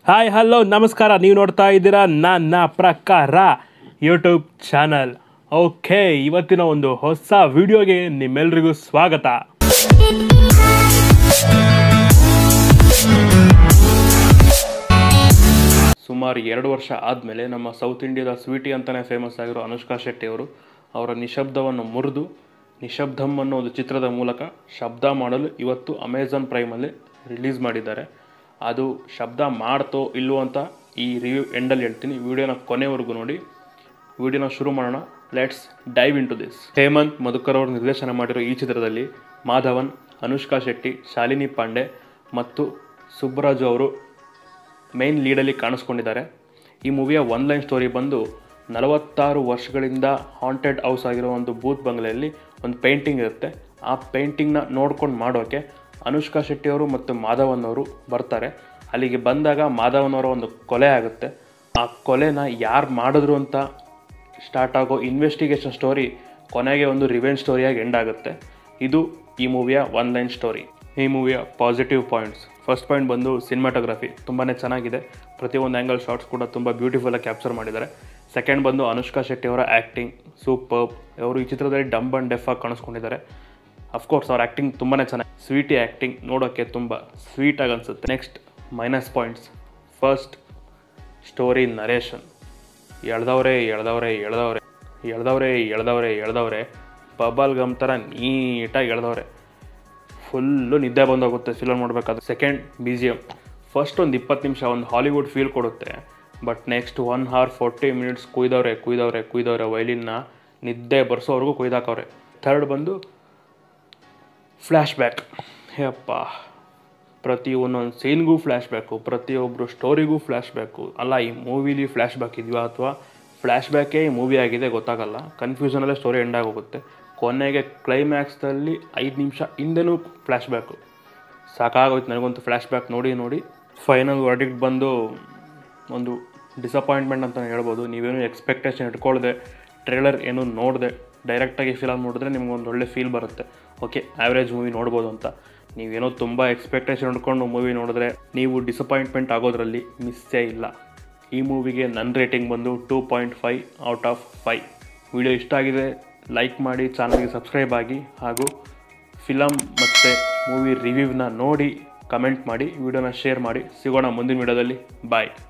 hi hello ನಮಸ್ಕಾರ ನೀವು ನೋಡ್ತಾ ಇದ್ದೀರಾ ನನ್ನ ಪ್ರಕಾರ ಯೂಟ್ಯೂಬ್ ಚಾನಲ್ ಓಕೆ ಇವತ್ತಿನ ಒಂದು ಹೊಸ ವಿಡಿಯೋಗೆ ನಿಮ್ಮೆಲ್ರಿಗೂ ಸ್ವಾಗತ ಸುಮಾರು ಎರಡು ವರ್ಷ ಆದಮೇಲೆ ನಮ್ಮ ಸೌತ್ ಇಂಡಿಯಾದ ಸ್ವೀಟಿ ಅಂತಲೇ ಫೇಮಸ್ ಆಗಿರೋ ಅನುಷ್ಕಾ ಶೆಟ್ಟಿ ಅವರು ಅವರ ನಿಶಬ್ದವನ್ನು ಮುರಿದು ನಿಶಬ್ದಂ ಅನ್ನೋ ಒಂದು ಚಿತ್ರದ ಮೂಲಕ ಶಬ್ದ ಮಾಡಲು ಇವತ್ತು ಅಮೆಝಾನ್ ಪ್ರೈಮಲ್ಲಿ ರಿಲೀಸ್ ಮಾಡಿದ್ದಾರೆ ಅದು ಶಬ್ದ ಮಾಡ್ತೋ ಇಲ್ವೋ ಅಂತ ಈ ರಿವ್ಯೂ ಎಂಡಲ್ಲಿ ಹೇಳ್ತೀನಿ ವಿಡಿಯೋನ ಕೊನೆವರೆಗೂ ನೋಡಿ ವಿಡಿಯೋನ ಶುರು ಮಾಡೋಣ let's dive into this Hemanth Madhukar ಅವರು ನಿರ್ದೇಶನ ಮಾಡಿರೋ ಈ ಚಿತ್ರದಲ್ಲಿ ಮಾಧವನ್ ಅನುಷ್ಕಾ ಶೆಟ್ಟಿ ಶಾಲಿನಿ ಪಾಂಡೆ ಮತ್ತು ಸುಬ್ಬರಾಜು ಅವರು ಮೇನ್ ಲೀಡಲ್ಲಿ ಕಾಣಿಸ್ಕೊಂಡಿದ್ದಾರೆ ಈ ಮೂವಿಯ ಒನ್ ಲೈನ್ ಸ್ಟೋರಿ ಬಂದು ನಲವತ್ತಾರು ವರ್ಷಗಳಿಂದ ಹಾಂಟೆಡ್ ಹೌಸ್ ಆಗಿರೋ ಒಂದು ಬೂತ್ ಬಂಗ್ಲೆಯಲ್ಲಿ ಒಂದು ಪೇಂಟಿಂಗ್ ಇರುತ್ತೆ ಆ ಪೇಂಟಿಂಗ್ನ ನೋಡ್ಕೊಂಡು ಮಾಡೋಕ್ಕೆ ಅನುಷ್ಕಾ ಶೆಟ್ಟಿ ಅವರು ಮತ್ತು ಮಾಧವನ್ ಅವರು ಬರ್ತಾರೆ ಅಲ್ಲಿಗೆ ಬಂದಾಗ ಮಾಧವನ್ ಅವರ ಒಂದು ಕೊಲೆ ಆಗುತ್ತೆ ಆ ಕೊಲೆನ ಯಾರು ಮಾಡಿದ್ರು ಅಂತ ಸ್ಟಾರ್ಟ್ ಆಗೋ ಇನ್ವೆಸ್ಟಿಗೇಷನ್ ಸ್ಟೋರಿ ಕೊನೆಗೆ ಒಂದು ರಿವೆಂಜ್ ಸ್ಟೋರಿಯಾಗಿ ಎಂಡ್ ಆಗುತ್ತೆ ಇದು ಈ ಮೂವಿಯ ಒನ್ ಲೈನ್ ಸ್ಟೋರಿ ಈ ಮೂವಿಯ ಪಾಸಿಟಿವ್ ಪಾಯಿಂಟ್ಸ್ ಫಸ್ಟ್ ಪಾಯಿಂಟ್ ಬಂದು ಸಿನಿಮಾಟೋಗ್ರಫಿ ತುಂಬಾ ಚೆನ್ನಾಗಿದೆ ಪ್ರತಿಯೊಂದು ಆ್ಯಂಗಲ್ ಶಾರ್ಟ್ಸ್ ಕೂಡ ತುಂಬ ಬ್ಯೂಟಿಫುಲ್ಲಾಗಿ ಕ್ಯಾಪ್ಚರ್ ಮಾಡಿದ್ದಾರೆ ಸೆಕೆಂಡ್ ಬಂದು ಅನುಷ್ಕಾ ಶೆಟ್ಟಿ ಅವರ ಆ್ಯಕ್ಟಿಂಗ್ ಸೂಪರ್ ಅವರು ಈ ಚಿತ್ರದಲ್ಲಿ ಡಂಬ್ ಆ್ಯಂಡ್ ಡೆಫ್ ಆಗಿ ಕಾಣಿಸ್ಕೊಂಡಿದ್ದಾರೆ ಅಫ್ಕೋರ್ಸ್ ಅವ್ರ ಆ್ಯಕ್ಟಿಂಗ್ ತುಂಬಾ ಚೆನ್ನಾಗಿ ಸ್ವೀಟಿ ಆ್ಯಕ್ಟಿಂಗ್ ನೋಡೋಕ್ಕೆ ತುಂಬ ಸ್ವೀಟಾಗಿ ಅನಿಸುತ್ತೆ next minus points first story narration ಎಳ್ದವ್ರೆ ಎಳ್ದವ್ರೆ ಎಳ್ದವ್ರೆ ಎಳ್ದವ್ರೆ ಎಳ್ದವ್ರೆ ಎಳ್ದವ್ರೆ ಬಬಲ್ ಗಮ್ ಥರ ನೀಟಾಗಿ ಎಳ್ದವ್ರೆ ಫುಲ್ಲು ನಿದ್ದೆ ಬಂದೋಗುತ್ತೆ ಫಿಲಮ್ ನೋಡಬೇಕಾದ್ರೆ second B G M first ಒಂದು ಇಪ್ಪತ್ತು ನಿಮಿಷ ಒಂದು ಹಾಲಿವುಡ್ ಫೀಲ್ ಕೊಡುತ್ತೆ but next one hour forty minutes ಕುಯ್ದವ್ರೆ ಕುಯ್ದವ್ರೆ ಕುಯ್ದವ್ರೆ ವೈಲಿನ್ನ ನಿದ್ದೆ ಬರ್ಸೋವರೆಗೂ ಕುಯ್ದಾಕವ್ರೆ ಥರ್ಡ್ ಬಂದು ಫ್ಲ್ಯಾಶ್ ಬ್ಯಾಕ್ ಯಪ್ಪ ಪ್ರತಿ ಒಂದೊಂದು ಸೀನ್ಗೂ ಫ್ಲ್ಯಾಶ್ ಬ್ಯಾಕು ಪ್ರತಿಯೊಬ್ಬರು ಸ್ಟೋರಿಗೂ ಫ್ಲ್ಯಾಶ್ ಬ್ಯಾಕು ಅಲ್ಲ ಈ ಮೂವಿಲಿ ಫ್ಲ್ಯಾಶ್ ಬ್ಯಾಕ್ ಇದೆಯಾ ಅಥವಾ ಫ್ಲ್ಯಾಶ್ ಬ್ಯಾಕೇ ಈ ಮೂವಿ ಆಗಿದೆ ಗೊತ್ತಾಗಲ್ಲ ಕನ್ಫ್ಯೂಷನಲ್ಲೇ ಸ್ಟೋರಿ ಎಂಡ್ ಆಗೋಗುತ್ತೆ ಕೊನೆಗೆ ಕ್ಲೈಮ್ಯಾಕ್ಸ್ದಲ್ಲಿ ಐದು ನಿಮಿಷ ಹಿಂದೆನೂ ಫ್ಲ್ಯಾಶ್ ಬ್ಯಾಕು ಸಾಕಾಗೋಯ್ತು ನನಗಂತೂ ಫ್ಲ್ಯಾಶ್ ಬ್ಯಾಕ್ ನೋಡಿ ನೋಡಿ ಫೈನಲ್ ವರ್ಡಿಕ್ಟ್ ಬಂದು ಒಂದು ಡಿಸಪಾಯಿಂಟ್ಮೆಂಟ್ ಅಂತ ಹೇಳ್ಬೋದು ನೀವೇನು ಎಕ್ಸ್ಪೆಕ್ಟೇಷನ್ ಇಟ್ಕೊಳ್ದೆ ಟ್ರೇಲರ್ ಏನು ನೋಡಿದೆ ಡೈರೆಕ್ಟಾಗಿ ಫಿಲಮ್ ನೋಡಿದ್ರೆ ನಿಮ್ಗೆ ಒಂದು ಒಳ್ಳೆ ಫೀಲ್ ಬರುತ್ತೆ ಓಕೆ ಆ್ಯಾವ್ರೇಜ್ ಮೂವಿ ನೋಡ್ಬೋದು ಅಂತ ನೀವೇನೋ ತುಂಬ ಎಕ್ಸ್ಪೆಕ್ಟೇಷನ್ ಇಟ್ಕೊಂಡು ಮೂವಿ ನೋಡಿದ್ರೆ ನೀವು ಡಿಸಪಾಯಿಂಟ್ಮೆಂಟ್ ಆಗೋದ್ರಲ್ಲಿ ಮಿಸ್ಸೇ ಇಲ್ಲ ಈ ಮೂವಿಗೆ ನನ್ನ ರೇಟಿಂಗ್ ಬಂದು two point five out of five video ಇಷ್ಟ ಆಗಿದೆ ಲೈಕ್ ಮಾಡಿ ಚಾನಲ್ಗೆ ಸಬ್ಸ್ಕ್ರೈಬ್ ಆಗಿ ಹಾಗೂ ಫಿಲಮ್ ಮತ್ತು ಮೂವಿ ರಿವ್ಯೂವ್ನ ನೋಡಿ ಕಮೆಂಟ್ ಮಾಡಿ ವಿಡಿಯೋನ ಶೇರ್ ಮಾಡಿ ಸಿಗೋಣ ಮುಂದಿನ ವಿಡಿಯೋದಲ್ಲಿ ಬಾಯ್